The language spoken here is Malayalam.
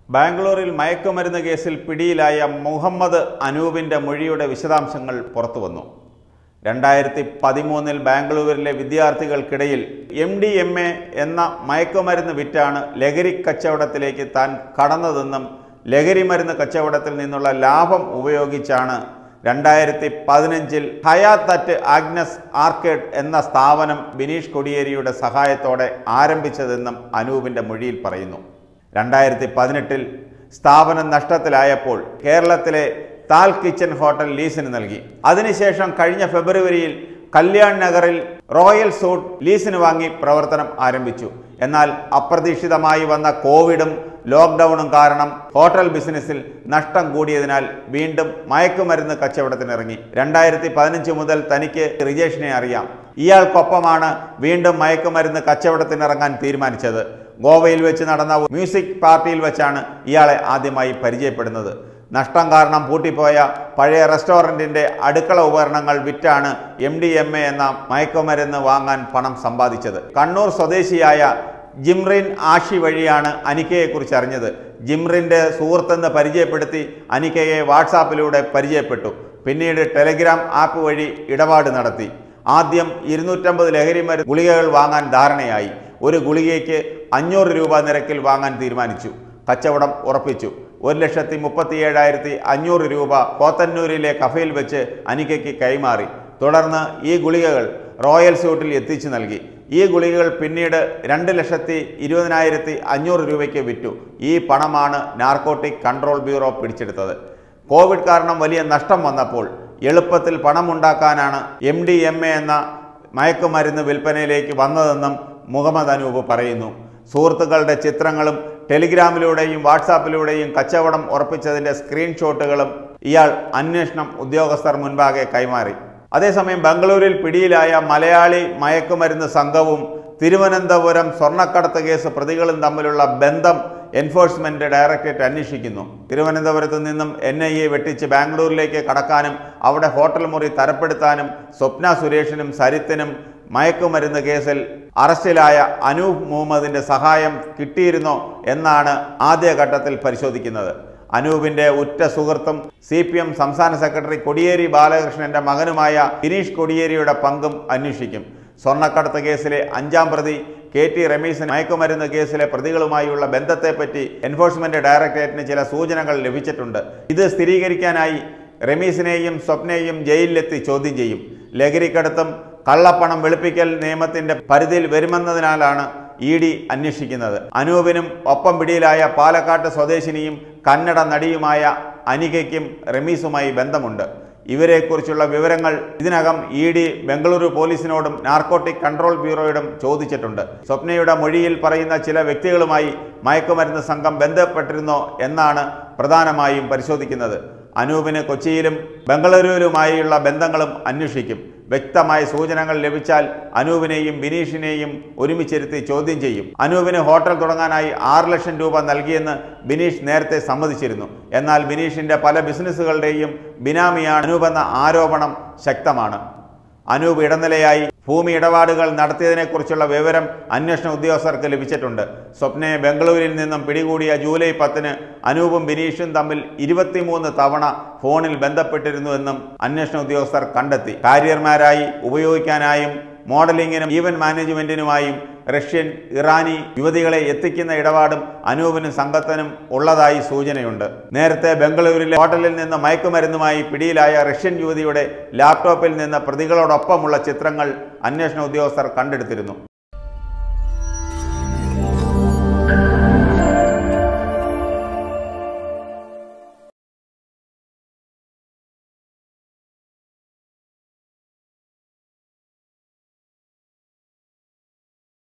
ബാംഗ്ലൂരിൽ മയക്കുമരുന്ന് കേസിൽ പിടിയിലായ മുഹമ്മദ് അനൂപിന്റെ മൊഴിയുടെ വിശദാംശങ്ങൾ പുറത്തുവന്നു രണ്ടായിരത്തി പതിമൂന്നിൽ ബാംഗ്ലൂരിലെ വിദ്യാർത്ഥികൾക്കിടയിൽ എം ഡി എം എ എന്ന മയക്കുമരുന്ന് വിറ്റാണ് ലഹരി കച്ചവടത്തിലേക്ക് താൻ കടന്നതെന്നും ലഹരി മരുന്ന് കച്ചവടത്തിൽ നിന്നുള്ള ലാഭം ഉപയോഗിച്ചാണ് രണ്ടായിരത്തി പതിനഞ്ചിൽ ഹയാത്ത് അറ്റ് ആഗ്നസ് ആർക്കേഡ് എന്ന സ്ഥാപനം ബിനീഷ് കൊടിയേരിയുടെ സഹായത്തോടെ ആരംഭിച്ചതെന്നും അനൂപിന്റെ മൊഴിയിൽ പറയുന്നു രണ്ടായിരത്തി പതിനെട്ടിൽ സ്ഥാപനം നഷ്ടത്തിലായപ്പോൾ കേരളത്തിലെ താൽ കിച്ചൻ ഹോട്ടൽ ലീസിന് നൽകി അതിനുശേഷം കഴിഞ്ഞ ഫെബ്രുവരിയിൽ കല്യാൺ നഗറിൽ റോയൽ സൂട്ട് ലീസിന് വാങ്ങി പ്രവർത്തനം ആരംഭിച്ചു എന്നാൽ അപ്രതീക്ഷിതമായി വന്ന കോവിഡും ലോക്ക്ഡൌണും കാരണം ഹോട്ടൽ ബിസിനസ്സിൽ നഷ്ടം കൂടിയതിനാൽ വീണ്ടും മയക്കുമരുന്ന് കച്ചവടത്തിനിറങ്ങി രണ്ടായിരത്തി പതിനഞ്ച് മുതൽ തനിക്ക് റിജേഷിനെ അറിയാം ഇയാൾക്കൊപ്പമാണ് വീണ്ടും മയക്കുമരുന്ന് കച്ചവടത്തിനിറങ്ങാൻ തീരുമാനിച്ചത് ഗോവയിൽ വെച്ച് നടന്ന മ്യൂസിക് പാർട്ടിയിൽ വെച്ചാണ് ഇയാളെ ആദ്യമായി പരിചയപ്പെടുന്നത് നഷ്ടം കാരണം പൂട്ടിപ്പോയ പഴയ റെസ്റ്റോറൻറ്റിൻ്റെ അടുക്കള ഉപകരണങ്ങൾ വിറ്റാണ് എം ഡി എം എ എന്ന മയക്കുമരുന്ന് വാങ്ങാൻ പണം സമ്പാദിച്ചത് കണ്ണൂർ സ്വദേശിയായ ജിംറിൻ ആഷി വഴിയാണ് അനിക്കയെക്കുറിച്ച് അറിഞ്ഞത് ജിംറിൻ്റെ സുഹൃത്തെന്ന് പരിചയപ്പെടുത്തി അനിക്കയെ വാട്സാപ്പിലൂടെ പരിചയപ്പെട്ടു പിന്നീട് ടെലഗ്രാം ആപ്പ് വഴി ഇടപാട് നടത്തി ആദ്യം ഇരുന്നൂറ്റമ്പത് ലഹരി മരുന്ന് ഗുളികകൾ വാങ്ങാൻ ധാരണയായി ഒരു ഗുളികയ്ക്ക് അഞ്ഞൂറ് രൂപ നിരക്കിൽ വാങ്ങാൻ തീരുമാനിച്ചു കച്ചവടം ഉറപ്പിച്ചു ഒരു ലക്ഷത്തി മുപ്പത്തി ഏഴായിരത്തി അഞ്ഞൂറ് രൂപ പോത്തന്നൂരിലെ കഫയിൽ വെച്ച് അനിക്കയ്ക്ക് കൈമാറി തുടർന്ന് ഈ ഗുളികകൾ റോയൽ സ്യൂട്ടിൽ എത്തിച്ചു നൽകി ഈ ഗുളികകൾ പിന്നീട് രണ്ട് ലക്ഷത്തി ഇരുപതിനായിരത്തി അഞ്ഞൂറ് രൂപയ്ക്ക് വിറ്റു ഈ പണമാണ് നാർക്കോട്ടിക് കൺട്രോൾ ബ്യൂറോ പിടിച്ചെടുത്തത് കോവിഡ് കാരണം വലിയ നഷ്ടം വന്നപ്പോൾ എളുപ്പത്തിൽ പണമുണ്ടാക്കാനാണ് എം ഡി എം എ എന്ന മയക്കുമരുന്ന് വിൽപ്പനയിലേക്ക് വന്നതെന്നും മുഹമ്മദ് അനൂപ് പറയുന്നു സുഹൃത്തുക്കളുടെ ചിത്രങ്ങളും ടെലിഗ്രാമിലൂടെയും വാട്സാപ്പിലൂടെയും കച്ചവടം ഉറപ്പിച്ചതിൻ്റെ സ്ക്രീൻഷോട്ടുകളും ഇയാൾ അന്വേഷണം ഉദ്യോഗസ്ഥർ മുൻപാകെ കൈമാറി അതേസമയം ബംഗളൂരിൽ പിടിയിലായ മലയാളി മയക്കുമരുന്ന് സംഘവും തിരുവനന്തപുരം സ്വർണ്ണക്കടത്ത് കേസ് പ്രതികളും തമ്മിലുള്ള ബന്ധം എൻഫോഴ്സ്മെന്റ് ഡയറക്ടറേറ്റ് അന്വേഷിക്കുന്നു തിരുവനന്തപുരത്ത് നിന്നും എൻ ഐ എ വെട്ടിച്ച് ബാംഗ്ലൂരിലേക്ക് കടക്കാനും അവിടെ ഹോട്ടൽ മുറി തരപ്പെടുത്താനും സ്വപ്ന സുരേഷിനും സരിത്തിനും മയക്കുമരുന്ന് കേസിൽ അറസ്റ്റിലായ അനൂപ് മുഹമ്മദിന്റെ സഹായം കിട്ടിയിരുന്നോ എന്നാണ് ആദ്യഘട്ടത്തിൽ പരിശോധിക്കുന്നത് അനൂപിന്റെ ഉറ്റ സുഹൃത്തും സി പി എം സംസ്ഥാന സെക്രട്ടറി കൊടിയേരി ബാലകൃഷ്ണന്റെ മകനുമായ ഗിരീഷ് കൊടിയേരിയുടെ പങ്കും അന്വേഷിക്കും സ്വർണ്ണക്കടത്ത് കേസിലെ അഞ്ചാം പ്രതി കെ ടി രമേശൻ മയക്കുമരുന്ന് കേസിലെ പ്രതികളുമായുള്ള ബന്ധത്തെപ്പറ്റി എൻഫോഴ്സ്മെന്റ് ഡയറക്ടറേറ്റിന് ചില സൂചനകൾ ലഭിച്ചിട്ടുണ്ട് ഇത് സ്ഥിരീകരിക്കാനായി രമീസിനെയും സ്വപ്നയെയും ജയിലിലെത്തി ചോദ്യം ചെയ്യും ലഹരിക്കടത്തും കള്ളപ്പണം വെളുപ്പിക്കൽ നിയമത്തിന്റെ പരിധിയിൽ വരുമെന്നതിനാലാണ് ഇ ഡി അന്വേഷിക്കുന്നത് അനൂപിനും ഒപ്പം പിടിയിലായ പാലക്കാട്ട് സ്വദേശിനിയും കന്നഡ നടിയുമായ അനികയ്ക്കും റമീസുമായി ബന്ധമുണ്ട് ഇവരെക്കുറിച്ചുള്ള വിവരങ്ങൾ ഇതിനകം ഇ ഡി ബംഗളൂരു പോലീസിനോടും നാർക്കോട്ടിക് കൺട്രോൾ ബ്യൂറോയോടും ചോദിച്ചിട്ടുണ്ട് സ്വപ്നയുടെ മൊഴിയിൽ പറയുന്ന ചില വ്യക്തികളുമായി മയക്കുമരുന്ന് സംഘം ബന്ധപ്പെട്ടിരുന്നോ എന്നാണ് പ്രധാനമായും പരിശോധിക്കുന്നത് അനൂപിന് കൊച്ചിയിലും ബംഗളൂരുവിലുമായുള്ള ബന്ധങ്ങളും അന്വേഷിക്കും വ്യക്തമായ സൂചനകൾ ലഭിച്ചാൽ അനൂപിനെയും ബിനീഷിനെയും ഒരുമിച്ചിരുത്തി ചോദ്യം ചെയ്യും അനൂപിന് ഹോട്ടൽ തുടങ്ങാനായി ആറ് ലക്ഷം രൂപ നൽകിയെന്ന് ബിനീഷ് നേരത്തെ സമ്മതിച്ചിരുന്നു എന്നാൽ ബിനീഷിന്റെ പല ബിസിനസ്സുകളുടെയും ബിനാമിയാണ് അനൂപ് എന്ന ആരോപണം ശക്തമാണ് അനൂപ് ഇടനിലയായി ഭൂമി ഇടപാടുകൾ നടത്തിയതിനെക്കുറിച്ചുള്ള വിവരം അന്വേഷണ ഉദ്യോഗസ്ഥർക്ക് ലഭിച്ചിട്ടുണ്ട് സ്വപ്നയെ ബംഗളൂരിൽ നിന്നും പിടികൂടിയ ജൂലൈ പത്തിന് അനൂപും ബിനീഷും തമ്മിൽ ഇരുപത്തിമൂന്ന് തവണ ഫോണിൽ ബന്ധപ്പെട്ടിരുന്നുവെന്നും അന്വേഷണ ഉദ്യോഗസ്ഥർ കണ്ടെത്തി കാരിയർമാരായി ഉപയോഗിക്കാനായും മോഡലിംഗിനും ഈവന്റ് മാനേജ്മെന്റിനുമായും റഷ്യൻ ഇറാനി യുവതികളെ എത്തിക്കുന്ന ഇടപാടും അനൂപിനും സംഘത്തിനും ഉള്ളതായി സൂചനയുണ്ട് നേരത്തെ ബംഗളൂരിലെ ഹോട്ടലിൽ നിന്ന് മയക്കുമരുന്നുമായി പിടിയിലായ റഷ്യൻ യുവതിയുടെ ലാപ്ടോപ്പിൽ നിന്ന് പ്രതികളോടൊപ്പമുള്ള ചിത്രങ്ങൾ അന്വേഷണ ഉദ്യോഗസ്ഥർ കണ്ടെടുത്തിരുന്നു